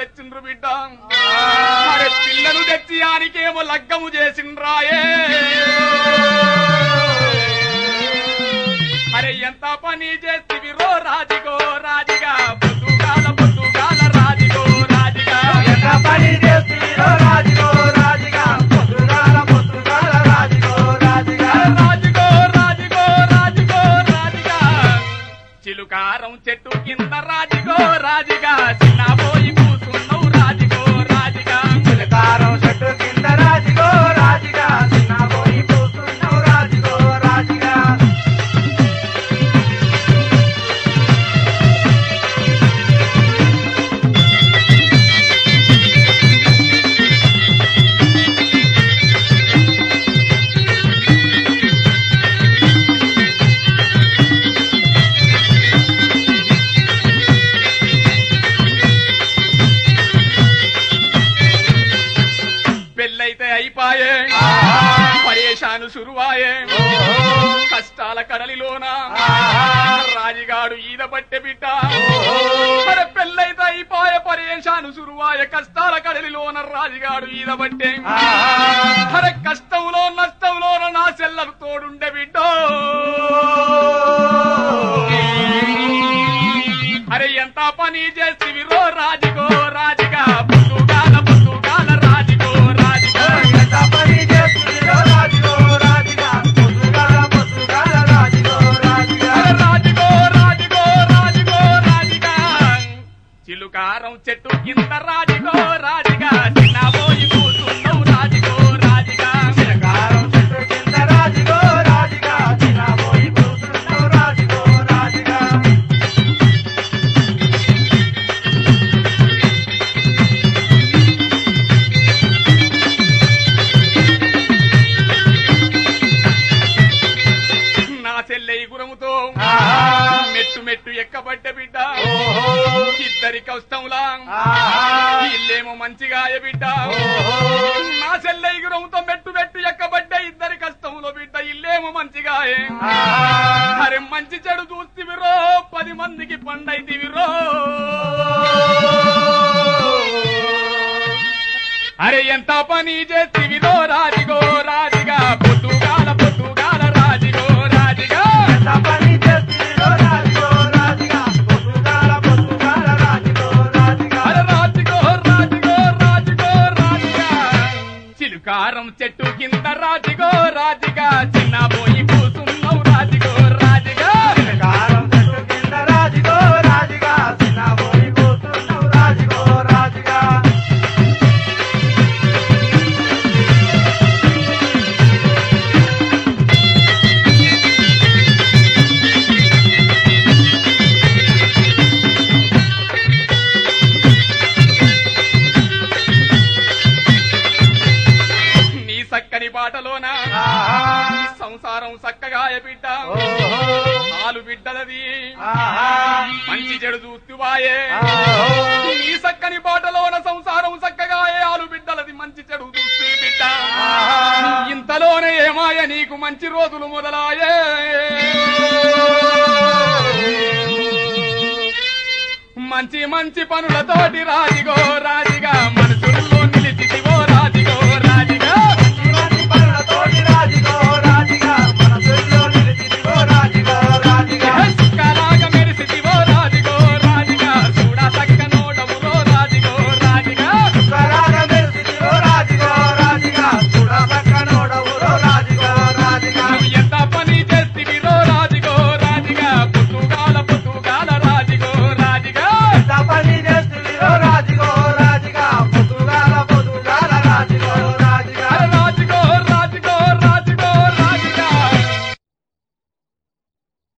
తెచ్చిండ్రు బిడ్డ అరే పిల్లను తెచ్చి ఆనికేమో లగ్గము చేసిండ్రాయే అరే ఎంత పని చేస్తివిరో రాజిగో రాజిగా పొద్దుగాల పొద్దుగాల రాజిగో రాజిగా ఎంత పని చేసిరో రాజుగో రాజుగా పొద్దుగాల పొద్దుగాల రాజుగో రాజుగా రాజుగో రాజుగో రాజుగో రాజుగా చిలుకారం చెట్టు కింద రాజుగో రాజుగా చిన్నబోయి కూసున్నావు రాజుగో రాజుగా చిలకారం చెట్టు కింద రాజుగో రాజుగా చిన్నబోయి కూర్చున్నావు రాజుగో రాజుగా పెళ్ళైతే అయిపాయే పరేషాను సురువాయే కష్టాల కడలిలోన రాజుగాడు ఈద పట్టె బిడ్డ మరి పెళ్ళైతే అయిపాయే పరేషాను సురువాయ కష్టాల కడలిలోన రాజుగాడు ఈద పట్టే అరే కష్టంలో నష్టంలోన నా చెల్లెలు తోడుండే బిడ్డ అరే ఎంత పని చేసివిరో రాజుగో రాజుగా పొద్దుగాల పొద్దుగాల రాజుగో రాజుగా ఎంత పని చేసిరో రాజుగో రాజుగా పొద్దుగాల పొద్దుగాల రాజుగో రాజుగా అరే రాజుగో రాజుగో రాజుగో రాజుగా చిలుకారం చెట్టు కింద రాజుగో రాజుగా చిన్నబోయి కూతున్నావు రాజుగో రాజుగా చిలకారం చెట్టు కింద రాజుగో రాజుగా చిన్నబోయి కూర్చున్నావు రాజుగో రాజుగా నా చెల్లె గురముతో మెట్టు మెట్టు ఎక్కబడ్డ బిడ్డ ఇద్దరి కష్టంలా ఇల్లేమో మంచిగా బిడ్డ నా చెల్లె గురముతో మెట్టు మెట్టు ఎక్కబడ్డ ఇద్దరి కష్టంలో బిడ్డ ఇల్లేమో మంచిగా అరే మంచి చెడు చూస్తివిరో పది మందికి పండైతివిరో అరే ఎంత పని చేస్తివిరో రాజిగో రాజిగా పొద్దుగాల పొద్దుగాల రాజిగో రాజిగా ఎంత పని చేసిరో రాజుగో రాజుగా పొద్దుగాల పొద్దుగాల రాజుగో రాజుగా అరే రాజిగో రాజిగో రాజిగో రాజిగా చిలుకారం చెట్టు కింద రాజిగో రాజిగా చిన్న పోయి కూసున్నావు రాజిగో రాజిగా చిలకారం చెట్టు కింద రాజుగో రాజుగా చిన్నబోయి కూర్చున్నావు రాజుగో రాజుగా నీ సక్కని పాటలోన నీ సంసారం సక్కగా బిడ్డ నాలు బిడ్డలది మంచి చెడు చూస్తువాయే నీ సక్కని పాటలోన సంసారం సక్కగా ఆలు బిడ్డలది మంచి చెడు చూస్తూ బిడ్డ ఇంతలోనే ఏమాయ నీకు మంచి రోజులు మొదలాయే మంచి మంచి పనులతోటి రాజిగో రాజిగా మన